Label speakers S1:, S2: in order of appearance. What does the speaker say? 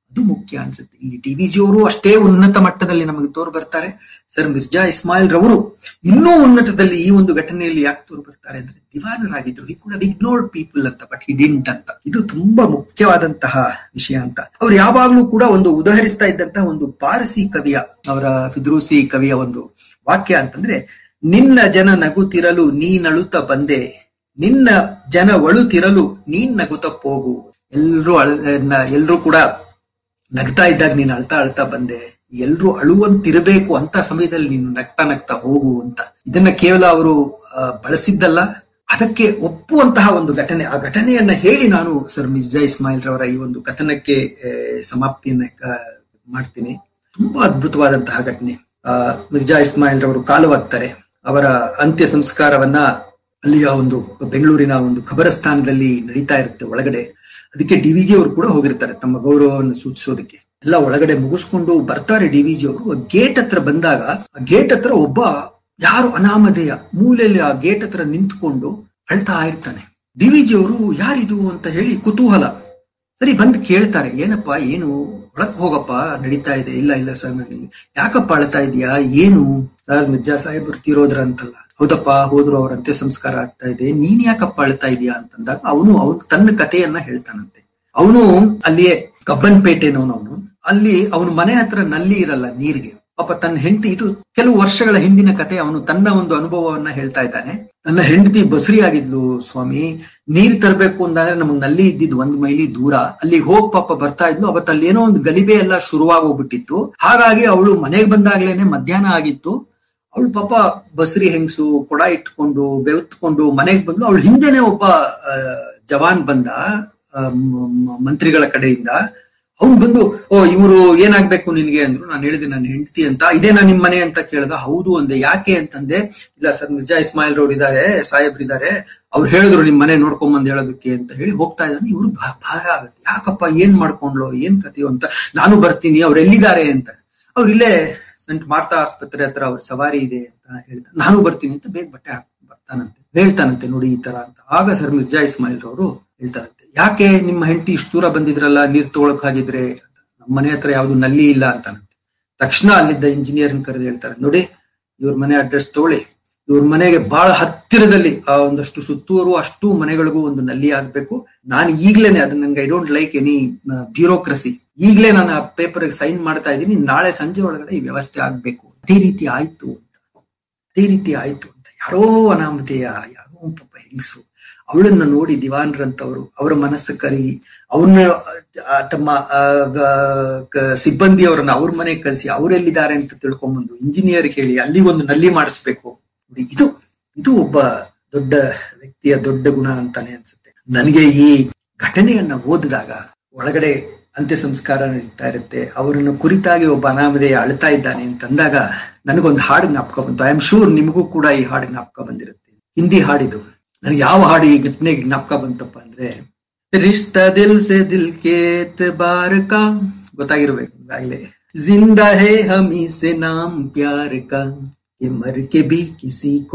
S1: ಅದು ಮುಖ್ಯ ಅನ್ಸುತ್ತೆ ಇಲ್ಲಿ ಟಿ ವಿ ಜಿಯವರು ಅಷ್ಟೇ ಉನ್ನತ ಮಟ್ಟದಲ್ಲಿ ನಮಗೆ ತೋರು ಬರ್ತಾರೆ ಸರ್ ಮಿರ್ಜಾ ಇಸ್ಮಾಯಿಲ್ ರವರು ಇನ್ನೂ ಉನ್ನತದಲ್ಲಿ ಈ ಒಂದು ಘಟನೆಯಲ್ಲಿ ಯಾಕೆ ತೋರು ಬರ್ತಾರೆ ಅಂದ್ರೆ ದಿವಾನರಾಗಿದ್ರು ಈ ಕೂಡ ಇಗ್ನೋರ್ಡ್ ಪೀಪಲ್ ಅಂತ ಬಟ್ ಹಿ ಡಿಂಟ್ ಅಂತ ಇದು ತುಂಬಾ ಮುಖ್ಯವಾದಂತಹ ವಿಷಯ ಅಂತ ಅವ್ರು ಯಾವಾಗ್ಲೂ ಕೂಡ ಒಂದು ಉದಾಹರಿಸ್ತಾ ಇದ್ದಂತಹ ಒಂದು ಪಾರಸಿ ಕವಿಯ ಅವರ ಫಿದ್ರೂಸಿ ಕವಿಯ ಒಂದು ವಾಕ್ಯ ಅಂತಂದ್ರೆ ನಿನ್ನ ಜನ ನಗುತ್ತಿರಲು ನೀನಳುತ್ತ ಬಂದೆ ನಿನ್ನ ಜನ ಒಳುತ್ತಿರಲು ನೀನ್ ನಗುತ್ತ ಹೋಗು ಎಲ್ರು ಅಳ ಎಲ್ರು ಕೂಡ ನಗ್ತಾ ಇದ್ದಾಗ ನೀನು ಅಳ್ತಾ ಅಳ್ತಾ ಬಂದೆ ಎಲ್ರು ಅಳುವಂತಿರಬೇಕು ಅಂತ ಸಮಯದಲ್ಲಿ ನೀನು ನಗ್ತಾ ನಗ್ತಾ ಹೋಗು ಅಂತ ಇದನ್ನ ಕೇವಲ ಅವರು ಬಳಸಿದ್ದಲ್ಲ ಅದಕ್ಕೆ ಒಪ್ಪುವಂತಹ ಒಂದು ಘಟನೆ ಆ ಘಟನೆಯನ್ನ ಹೇಳಿ ನಾನು ಸರ್ ಮಿರ್ಜಾ ಇಸ್ಮಾಯಿಲ್ ರವರ ಈ ಒಂದು ಕಥನಕ್ಕೆ ಸಮಾಪ್ತಿಯನ್ನ ಮಾಡ್ತೀನಿ ತುಂಬಾ ಅದ್ಭುತವಾದಂತಹ ಘಟನೆ ಆ ಮಿರ್ಜಾ ಇಸ್ಮಾಯಿಲ್ ರವರು ಕಾಲವಾಗ್ತಾರೆ ಅವರ ಅಂತ್ಯ ಸಂಸ್ಕಾರವನ್ನ ಅಲ್ಲಿಯ ಒಂದು ಬೆಂಗಳೂರಿನ ಒಂದು ಖಬರಸ್ಥಾನದಲ್ಲಿ ನಡೀತಾ ಇರುತ್ತೆ ಒಳಗಡೆ ಅದಕ್ಕೆ ಡಿ ವಿಜಿ ಅವರು ಕೂಡ ಹೋಗಿರ್ತಾರೆ ತಮ್ಮ ಗೌರವವನ್ನು ಸೂಚಿಸೋದಕ್ಕೆ ಎಲ್ಲ ಒಳಗಡೆ ಮುಗಿಸ್ಕೊಂಡು ಬರ್ತಾರೆ ಡಿ ವಿಜಿ ಅವರು ಗೇಟ್ ಹತ್ರ ಬಂದಾಗ ಆ ಗೇಟ್ ಹತ್ರ ಒಬ್ಬ ಯಾರು ಅನಾಮಧೇಯ ಮೂಲೆಯಲ್ಲಿ ಆ ಗೇಟ್ ಹತ್ರ ನಿಂತ್ಕೊಂಡು ಅಳ್ತಾ ಇರ್ತಾನೆ ಡಿ ವಿಜಿ ಅವರು ಯಾರಿದು ಅಂತ ಹೇಳಿ ಕುತೂಹಲ ಸರಿ ಬಂದು ಕೇಳ್ತಾರೆ ಏನಪ್ಪಾ ಏನು ಒಳಕ್ ಹೋಗಪ್ಪ ನಡೀತಾ ಇದೆ ಇಲ್ಲ ಇಲ್ಲ ಸರ್ ನನಗೆ ಯಾಕಪ್ಪ ಅಳ್ತಾ ಇದೀಯಾ ಏನು ಸರ್ ಮಿರ್ಜಾ ಸಾಹೇಬರು ತೀರೋದ್ರ ಅಂತಲ್ಲ ಹೌದಪ್ಪ ಹೋದ್ರು ಅವ್ರ ಅಂತ್ಯ ಸಂಸ್ಕಾರ ಆಗ್ತಾ ಇದೆ ನೀನ್ ಯಾಕಪ್ಪ ಅಳ್ತಾ ಇದೀಯಾ ಅಂತಂದಾಗ ಅವನು ಅವನು ತನ್ನ ಕಥೆಯನ್ನ ಹೇಳ್ತಾನಂತೆ ಅವನು ಅಲ್ಲಿಯೇ ಕಬ್ಬನ್ಪೇಟೆನವನು ಅವನು ಅಲ್ಲಿ ಅವನ ಮನೆ ಹತ್ರ ನಲ್ಲಿ ಇರಲ್ಲ ನೀರಿಗೆ ಪಾಪ ತನ್ನ ಹೆಂಡತಿ ಇದು ಕೆಲವು ವರ್ಷಗಳ ಹಿಂದಿನ ಕತೆ ಅವನು ತನ್ನ ಒಂದು ಅನುಭವವನ್ನ ಹೇಳ್ತಾ ಇದ್ದಾನೆ ನನ್ನ ಹೆಂಡತಿ ಬಸುರಿ ಆಗಿದ್ಲು ಸ್ವಾಮಿ ನೀರ್ ತರಬೇಕು ಅಂತಂದ್ರೆ ನಮಗ್ ನಲ್ಲಿ ಇದ್ದಿದ್ ಒಂದ್ ಮೈಲಿ ದೂರ ಅಲ್ಲಿ ಹೋಗ್ ಪಾಪ ಬರ್ತಾ ಇದ್ಲು ಅವತ್ತು ಅಲ್ಲಿ ಏನೋ ಒಂದು ಗಲಿಬೆ ಎಲ್ಲ ಶುರುವಾಗೋಗ್ಬಿಟ್ಟಿತ್ತು ಹಾಗಾಗಿ ಅವಳು ಮನೆಗೆ ಬಂದಾಗ್ಲೇನೆ ಮಧ್ಯಾಹ್ನ ಆಗಿತ್ತು ಅವಳು ಪಾಪ ಬಸರಿ ಹೆಂಗಸು ಕೊಡ ಇಟ್ಕೊಂಡು ಬೆವತ್ಕೊಂಡು ಮನೆಗೆ ಬಂದು ಅವಳು ಹಿಂದೆನೆ ಒಬ್ಬ ಜವಾನ್ ಬಂದ ಮಂತ್ರಿಗಳ ಕಡೆಯಿಂದ ಅವ್ನು ಬಂದು ಓ ಇವರು ಏನಾಗ್ಬೇಕು ನಿನ್ಗೆ ಅಂದ್ರು ನಾನು ಹೇಳಿದೆ ನನ್ನ ಹೆಂಡತಿ ಅಂತ ಇದೇನಾ ನಿಮ್ ಮನೆ ಅಂತ ಕೇಳ್ದ ಹೌದು ಅಂದೆ ಯಾಕೆ ಅಂತಂದೆ ಇಲ್ಲ ಸರ್ ಮಿರ್ಜಾ ಇಸ್ಮಾಯಿಲ್ ರವ್ರು ಇದಾರೆ ಸಾಹೇಬ್ರಿದ್ದಾರೆ ಅವ್ರು ಹೇಳಿದ್ರು ನಿಮ್ ಮನೆ ನೋಡ್ಕೊಂಬಂದ್ ಹೇಳೋದಕ್ಕೆ ಅಂತ ಹೇಳಿ ಹೋಗ್ತಾ ಇದ್ದಾನೆ ಇವ್ರು ಭಾರ ಆಗುತ್ತೆ ಯಾಕಪ್ಪ ಏನ್ ಮಾಡ್ಕೊಂಡ್ಲು ಏನ್ ಕಥೆಯೋ ಅಂತ ನಾನು ಬರ್ತೀನಿ ಅವ್ರು ಎಲ್ಲಿದ್ದಾರೆ ಅಂತ ಅವ್ರು ಇಲ್ಲೇ ಸಂಟ್ ಮಾರ್ತಾ ಆಸ್ಪತ್ರೆ ಹತ್ರ ಅವ್ರ ಸವಾರಿ ಇದೆ ಅಂತ ಹೇಳ್ತಾರೆ ನಾನು ಬರ್ತೀನಿ ಅಂತ ಬೇಗ ಬಟ್ಟೆ ಹಾಕೊಂಡು ಬರ್ತಾನಂತೆ ಹೇಳ್ತಾನಂತೆ ನೋಡಿ ಈ ತರ ಅಂತ ಆಗ ಸರ್ ಮಿರ್ಜಾ ಇಸ್ಮಾಯಿಲ್ ರವರು ಹೇಳ್ತಾರಂತೆ ಯಾಕೆ ನಿಮ್ಮ ಹೆಂಡತಿ ಇಷ್ಟು ದೂರ ಬಂದಿದ್ರಲ್ಲ ನೀರ್ ತಗೊಳಕ್ ಹಾಗಿದ್ರೆ ನಮ್ಮ ಮನೆ ಹತ್ರ ಯಾವ್ದು ನಲ್ಲಿ ಇಲ್ಲ ಅಂತಾನಂತೆ ತಕ್ಷಣ ಅಲ್ಲಿದ್ದ ಇಂಜಿನಿಯರ್ ಕರೆದು ಹೇಳ್ತಾರೆ ನೋಡಿ ಇವ್ರ ಮನೆ ಅಡ್ರೆಸ್ ತಗೊಳ್ಳಿ ಇವ್ರ ಮನೆಗೆ ಬಹಳ ಹತ್ತಿರದಲ್ಲಿ ಆ ಒಂದಷ್ಟು ಸುತ್ತೂರು ಅಷ್ಟು ಮನೆಗಳಿಗೂ ಒಂದು ನಲ್ಲಿ ಆಗ್ಬೇಕು ನಾನು ಈಗ್ಲೇನೆ ಅದನ್ನ ನನ್ಗೆ I don't like any bureaucracy ಈಗ್ಲೇ ನಾನು ಆ ಪೇಪರ್ ಸೈನ್ ಮಾಡ್ತಾ ಇದ್ದೀನಿ ನಾಳೆ ಸಂಜೆ ಒಳಗಡೆ ಈ ವ್ಯವಸ್ಥೆ ಆಗ್ಬೇಕು ಅದೇ ರೀತಿ ಆಯ್ತು ಅಂತ ಅದೇ ರೀತಿ ಆಯ್ತು ಅಂತ ಯಾರೋ ಅನಾಮಧೇಯ ಯಾರೋ ಪಾಪ ಹೆಂಗಸು ಅವಳನ್ನ ನೋಡಿ ದಿವಾನ್ರಂತವರು ಅವರ ಮನಸ್ಸು ಕರಗಿ ಅವ್ರನ್ನ ತಮ್ಮ ಸಿಬ್ಬಂದಿಯವರನ್ನ ಅವ್ರ ಮನೆಗೆ ಕಳಿಸಿ ಅವರೆಲ್ಲಿದ್ದಾರೆ ಅಂತ ತಿಳ್ಕೊಂಬಂದು ಇಂಜಿನಿಯರ್ ಹೇಳಿ ಅಲ್ಲಿ ಒಂದು ನಲ್ಲಿ ಮಾಡಿಸ್ಬೇಕು ಇದು ಇದು ಒಬ್ಬ ದೊಡ್ಡ ವ್ಯಕ್ತಿಯ ದೊಡ್ಡ ಗುಣ ಅಂತಾನೆ ಅನ್ಸುತ್ತೆ ನನಗೆ ಈ ಘಟನೆಯನ್ನ ಓದಿದಾಗ ಒಳಗಡೆ ಅಂತ್ಯ ಸಂಸ್ಕಾರ ನಡೀತಾ ಇರುತ್ತೆ ಅವರನ್ನು ಕುರಿತಾಗಿ ಒಬ್ಬ ಅನಾಮಧೇಯ ಅಳ್ತಾ ಇದ್ದಾನೆ ಅಂತಂದಾಗ ನನಗೊಂದು ಹಾಡು ಜ್ಞಾಪಕ ಬಂತು ಐ ಆಮ್ ಶೂರ್ ನಿಮಗೂ ಕೂಡ ಈ ಹಾಡು ಜ್ಞಾಪಕ ಬಂದಿರುತ್ತೆ ಹಿಂದಿ ಹಾಡಿದು ನನಗೆ ಯಾವ ಹಾಡು ಈ ಘಟನೆಗೆ ಜ್ಞಾಪಕ ಬಂತಪ್ಪ ಅಂದ್ರೆ ರಿಶ್ತಾ ದಿಲ್ ಸೆ ದಿಲ್ ಕೇತ್ ಬಾರ್ ಕಾ ಗೊತ್ತಾಗಿರ್ಬೇಕು ಈಗಾಗಲೇ ಜಿಂದಾ ಹೇ ಹಮಿ ಸೆ ನಾಮ್ ಪ್ಯಾರ್ ಕಾ ಮರ್ ಕೆ ಬಿ ಕಿಸಿ